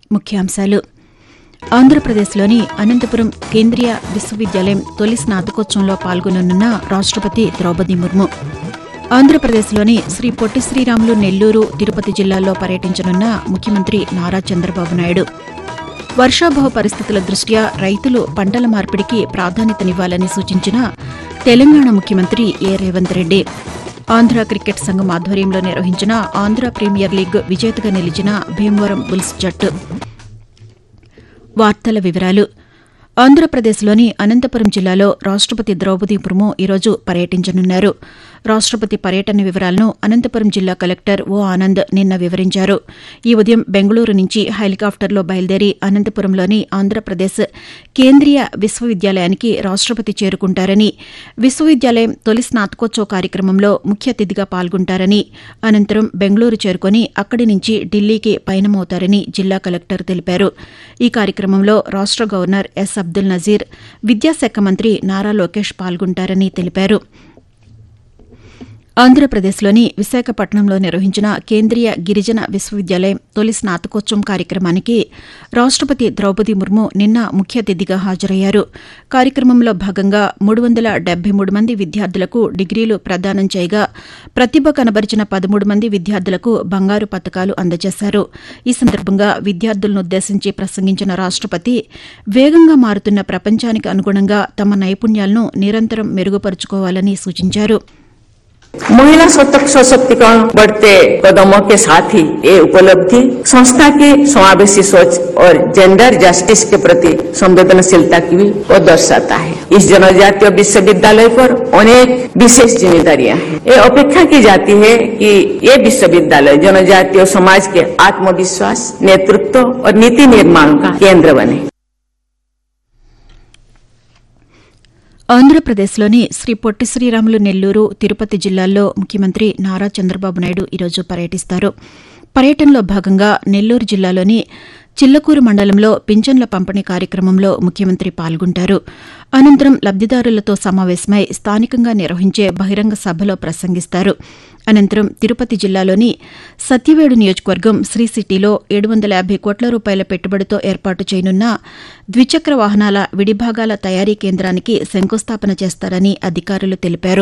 ముఖ్యాంశాలు ఆంధ్రప్రదేశ్లోని అనంతపురం కేంద్రీయ విశ్వవిద్యాలయం తొలి స్నాతకోత్సవంలో పాల్గొననున్న రాష్టపతి ద్రౌపది ముర్ము ఆంధ్రప్రదేశ్లోని శ్రీ పొట్టి శ్రీరాములు నెల్లూరు తిరుపతి జిల్లాల్లో పర్యటించనున్న ముఖ్యమంత్రి నారా చంద్రబాబు నాయుడు వర్షాభావ పరిస్థితుల దృష్ట్యా రైతులు పంటల మార్పిడికి ప్రాధాన్యతనివ్వాలని సూచించిన తెలంగాణ ముఖ్యమంత్రి ఏ రేవంత్ రెడ్డి ఆంధ్ర క్రికెట్ సంఘం ఆధ్వర్యంలో నిర్వహించిన ఆంధ్ర ప్రీమియర్ లీగ్ విజేతగా నిలిచిన భీమవరం బుల్స్ జట్టు వార్తల వివరాలు ఆంధ్రప్రదేశ్లోని అనంతపురం జిల్లాలో రాష్టపతి ద్రౌపది ముర్ము ఈరోజు పర్యటించనున్నారు రాష్టపతి పర్యటన వివరాలను అనంతపురం జిల్లా కలెక్టర్ ఓ ఆనంద్ నిన్న వివరించారు ఈ ఉదయం బెంగళూరు నుంచి హెలికాప్టర్లో బయలుదేరి అనంతపురంలోని ఆంధ్రప్రదేశ్ కేంద్రీయ విశ్వవిద్యాలయానికి రాష్టపతి చేరుకుంటారని విశ్వవిద్యాలయం తొలి స్నాతకోత్సవ కార్యక్రమంలో ముఖ్య అతిథిగా పాల్గొంటారని అనంతరం బెంగళూరు చేరుకుని అక్కడి నుంచి ఢిల్లీకి పయనమవుతారని జిల్లా కలెక్టర్ తెలిపారు ఈ కార్యక్రమంలో రాష్ట గవర్నర్ ఎస్ అబ్దుల్ నజీర్ విద్యాశాఖ మంత్రి నారా లోకేష్ పాల్గొంటారని తెలిపారు ఆంధ్రప్రదేశ్లోని విశాఖపట్నంలో నిర్వహించిన కేంద్రీయ గిరిజన విశ్వవిద్యాలయం తొలి స్నాతకోత్సవం కార్యక్రమానికి రాష్టపతి ద్రౌపది ముర్ము నిన్న ముఖ్య అతిథిగా హాజరయ్యారు కార్యక్రమంలో భాగంగా మూడు వందల డెబ్బై మూడు మంది విద్యార్థులకు డిగ్రీలు ప్రదానం చేయగా ప్రతిభ కనబరిచిన పదమూడు మంది విద్యార్థులకు బంగారు పతకాలు అందజేశారు ఈ సందర్భంగా విద్యార్థులనుద్దేశించి ప్రసంగించిన రాష్టపతి వేగంగా మారుతున్న ప్రపంచానికి అనుగుణంగా తమ నైపుణ్యాలను నిరంతరం మెరుగుపరుచుకోవాలని సూచించారు महिला सतक सशक्तिकरण बढ़ते कदमों के साथ ही ये उपलब्धि संस्था की समावेशी सोच और जेंडर जस्टिस के प्रति संवेदनशीलता की भी वो दर्शाता है इस जनजातीय विश्वविद्यालय पर अनेक विशेष जिम्मेदारियां हैं ये अपेक्षा की जाती है कि ये विश्वविद्यालय जनजातीय समाज के आत्मविश्वास नेतृत्व और नीति निर्माण का केंद्र बने ఆంధ్రప్రదేశ్లోని శ్రీ పొట్టి శ్రీరాములు నెల్లూరు తిరుపతి జిల్లాల్లో ముఖ్యమంత్రి నారా చంద్రబాబు నాయుడు ఈరోజు పర్యటిస్తారు పర్యటనలో భాగంగా నెల్లూరు జిల్లాలోని చిల్లకూరు మండలంలో పింఛన్ల పంపిణీ కార్యక్రమంలో ముఖ్యమంత్రి పాల్గొంటారు అనంతరం లబ్దిదారులతో సమావేశమై స్థానికంగా నిర్వహించే బహిరంగ సభలో ప్రసంగిస్తారు అనంతరం తిరుపతి జిల్లాలోని సత్యవేడు నియోజకవర్గం శ్రీ సిటీలో ఏడు వందల యాభై కోట్ల రూపాయల పెట్టుబడితో ఏర్పాటు చేయనున్న ద్విచక్ర వాహనాల విడిభాగాల తయారీ కేంద్రానికి శంకుస్థాపన చేస్తారని అధికారులు తెలిపారు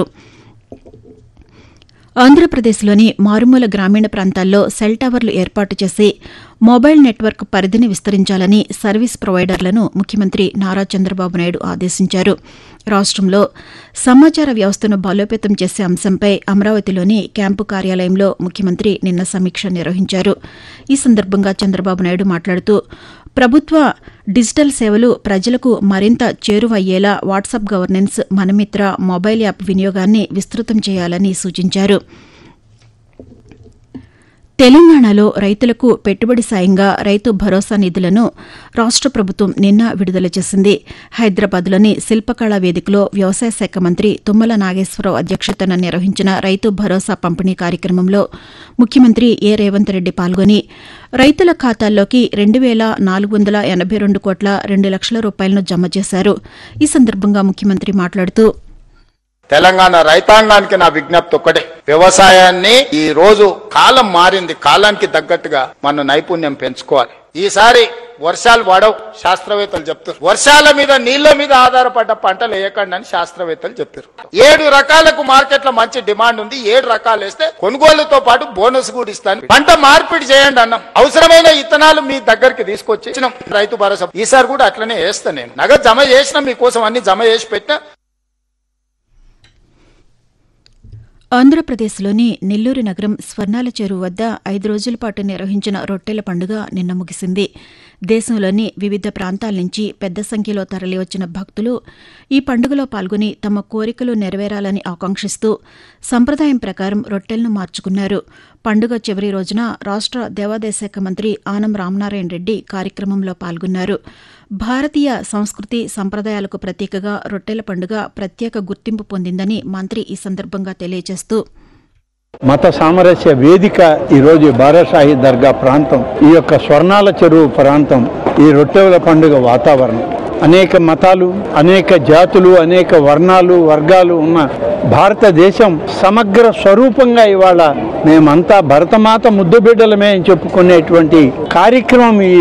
ఆంధ్రప్రదేశ్లోని మారుమూల గ్రామీణ ప్రాంతాల్లో సెల్ టవర్లు ఏర్పాటు చేసి మొబైల్ నెట్వర్క్ పరిధిని విస్తరించాలని సర్వీస్ ప్రొవైడర్లను ముఖ్యమంత్రి నారా చంద్రబాబు నాయుడు ఆదేశించారు రాష్టంలో సమాచార వ్యవస్థను బలోపేతం చేసే అంశంపై అమరావతిలోని క్యాంపు కార్యాలయంలో ముఖ్యమంత్రి నిన్న సమీక్ష నిర్వహించారు ఈ సందర్భంగా చంద్రబాబు నాయుడు మాట్లాడుతూ ప్రభుత్వ డిజిటల్ సేవలు ప్రజలకు మరింత చేరువయ్యేలా WhatsApp governance Manamitra mobile app వినియోగాన్ని విస్తృతం చేయాలని సూచించారు తెలంగాణలో రైతులకు పెట్టుబడి సాయంగా రైతు భరోసా నిధులను రాష్ట ప్రభుత్వం నిన్న విడుదల చేసింది హైదరాబాద్లోని శిల్పకళా వేదికలో వ్యవసాయ శాఖ మంత్రి తుమ్మల నాగేశ్వరరావు అధ్యక్షతన నిర్వహించిన రైతు భరోసా పంపిణీ కార్యక్రమంలో ముఖ్యమంత్రి ఏ రేవంత్ రెడ్డి పాల్గొని రైతుల ఖాతాల్లోకి రెండు వేల నాలుగు వందల ఎనబై రెండు కోట్ల రెండు లక్షల రూపాయలను జమ చేశారు ఈ సందర్భంగా ముఖ్యమంత్రి మాట్లాడుతూ తెలంగాణ రైతాంగానికి నా విజ్ఞప్తి ఒక్కటే వ్యవసాయాన్ని ఈ రోజు కాలం మారింది కాలానికి తగ్గట్టుగా మన నైపుణ్యం పెంచుకోవాలి ఈసారి వర్షాలు పడవు శాస్త్రవేత్తలు చెప్తారు వర్షాల మీద నీళ్ల మీద ఆధారపడ్డ పంటలు వేయకండి అని శాస్త్రవేత్తలు చెప్పారు ఏడు రకాలకు మార్కెట్ లో మంచి డిమాండ్ ఉంది ఏడు రకాలు వేస్తే కొనుగోలుతో పాటు బోనస్ కూడా ఇస్తాను పంట మార్పిడి చేయండి అన్నాం అవసరమైన ఇత్తనాలు మీ దగ్గరికి తీసుకొచ్చి ఇచ్చినాం రైతు భరోసా ఈసారి కూడా అట్లనే వేస్తా నేను నగదు జమ చేసిన మీకోసం అన్ని జమ చేసి పెట్టినా ఆంధ్రప్రదేశ్లోని నెల్లూరు నగరం స్వర్ణాల చెరువు వద్ద ఐదు రోజుల పాటు నిర్వహించిన రొట్టెల పండుగ నిన్న ముగిసింది దేశంలోని వివిధ ప్రాంతాల నుంచి పెద్ద సంఖ్యలో తరలివచ్చిన భక్తులు ఈ పండుగలో పాల్గొని తమ కోరికలు నెరవేరాలని ఆకాంక్షిస్తూ సంప్రదాయం ప్రకారం రొట్టెలను మార్చుకున్నారు పండుగ చివరి రోజున రాష్ట దేవాదాయ శాఖ మంత్రి ఆనం రామనారాయణ రెడ్డి కార్యక్రమంలో పాల్గొన్నారు భారతీయ సంస్కృతి సంప్రదాయాలకు ప్రతీకగా రొట్టెల పండుగ ప్రత్యేక గుర్తింపు పొందిందని మంత్రి ఈ సందర్భంగా తెలియజేస్తూ మత సామరస్య వేదిక ఈ రోజు బారాషాహి దర్గా ప్రాంతం ఈ యొక్క స్వర్ణాల చెరువు ప్రాంతం ఈ రొట్టెల పండుగ వాతావరణం అనేక మతాలు అనేక జాతులు అనేక వర్ణాలు వర్గాలు ఉన్న భారతదేశం సమగ్ర స్వరూపంగా ఇవాళ మేమంతా భరతమాత ముద్దుబిడ్డలమే అని చెప్పుకునేటువంటి కార్యక్రమం ఈ